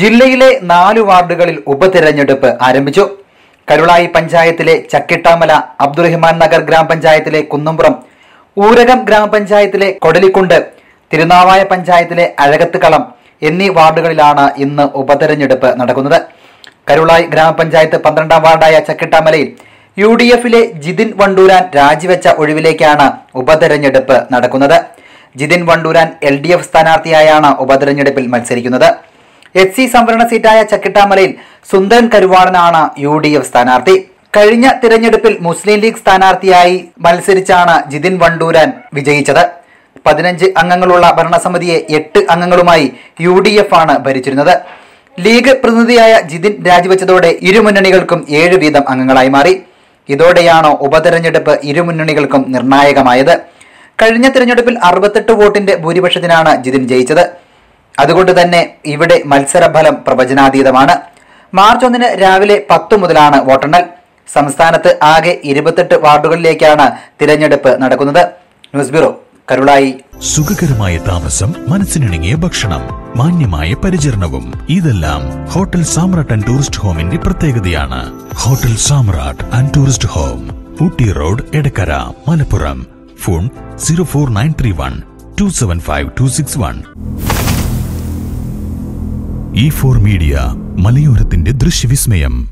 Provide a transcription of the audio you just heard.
ജില്ലയിലെ നാല് വാർഡുകളിൽ ഉപതെരഞ്ഞെടുപ്പ് ആരംഭിച്ചു കരുളായി പഞ്ചായത്തിലെ ചക്കിട്ടാമല അബ്ദുറഹിമാൻ നഗർ ഗ്രാമപഞ്ചായത്തിലെ കുന്നംപുറം ഊരകം ഗ്രാമപഞ്ചായത്തിലെ കൊടലിക്കുണ്ട് തിരുനാവായ പഞ്ചായത്തിലെ അഴകത്തുകളം എന്നീ വാർഡുകളിലാണ് ഇന്ന് ഉപതെരഞ്ഞെടുപ്പ് നടക്കുന്നത് കരുളായി ഗ്രാമപഞ്ചായത്ത് പന്ത്രണ്ടാം വാർഡായ ചക്കിട്ടാമലയിൽ യു ഡി എഫിലെ ജിതിൻ വണ്ടൂരാൻ രാജിവെച്ച ഒഴിവിലേക്കാണ് ഉപതെരഞ്ഞെടുപ്പ് നടക്കുന്നത് Jithin Vandooran L D F സ്ഥാനാർത്ഥിയായാണ് ഉപതെരഞ്ഞെടുപ്പിൽ മത്സരിക്കുന്നത് എച്ച് സി സംവരണ സീറ്റായ ചക്കിട്ടാമലയിൽ സുന്ദരൻ കരുവാടനാണ് യു ഡി എഫ് സ്ഥാനാർത്ഥി കഴിഞ്ഞ തിരഞ്ഞെടുപ്പിൽ മുസ്ലിം ലീഗ് സ്ഥാനാർത്ഥിയായി മത്സരിച്ചാണ് ജിതിൻ വണ്ടൂരാൻ വിജയിച്ചത് പതിനഞ്ച് അംഗങ്ങളുള്ള ഭരണസമിതിയെ എട്ട് അംഗങ്ങളുമായി യു ഡി എഫ് ആണ് ഭരിച്ചിരുന്നത് ലീഗ് പ്രതിനിധിയായ ജിതിൻ രാജിവെച്ചതോടെ ഇരുമുന്നണികൾക്കും ഏഴ് വീതം അംഗങ്ങളായി മാറി ഇതോടെയാണ് ഉപതെരഞ്ഞെടുപ്പ് ഇരുമുന്നണികൾക്കും നിർണായകമായത് കഴിഞ്ഞ തിരഞ്ഞെടുപ്പിൽ അറുപത്തെട്ട് വോട്ടിന്റെ ഭൂരിപക്ഷത്തിനാണ് ജിതിൻ ജയിച്ചത് അതുകൊണ്ട് തന്നെ ഇവിടെ മത്സരഫലം പ്രവചനാതീതമാണ് മാർച്ച് ഒന്നിന് രാവിലെ പത്തു മുതലാണ് വോട്ടെണ്ണൽ സംസ്ഥാനത്ത് ആകെ ഇരുപത്തെട്ട് വാർഡുകളിലേക്കാണ് തിരഞ്ഞെടുപ്പ് നടക്കുന്നത് ന്യൂസ് ബ്യൂറോ കരുളായി സുഖകരമായ താമസം മനസ്സിനിണങ്ങിയ ഭക്ഷണം മാന്യമായ പരിചരണവും ഇതെല്ലാം ഹോട്ടൽ സാമ്രാട്ട് ആൻഡ് ടൂറിസ്റ്റ് ഹോമിന്റെ പ്രത്യേകതയാണ് hotel Samrat and tourist home Ooty road Edakkara Malappuram phone zero four nine three one two seven five two six one E four media മലയോരത്തിന്റെ ദൃശ്യവിസ്മയം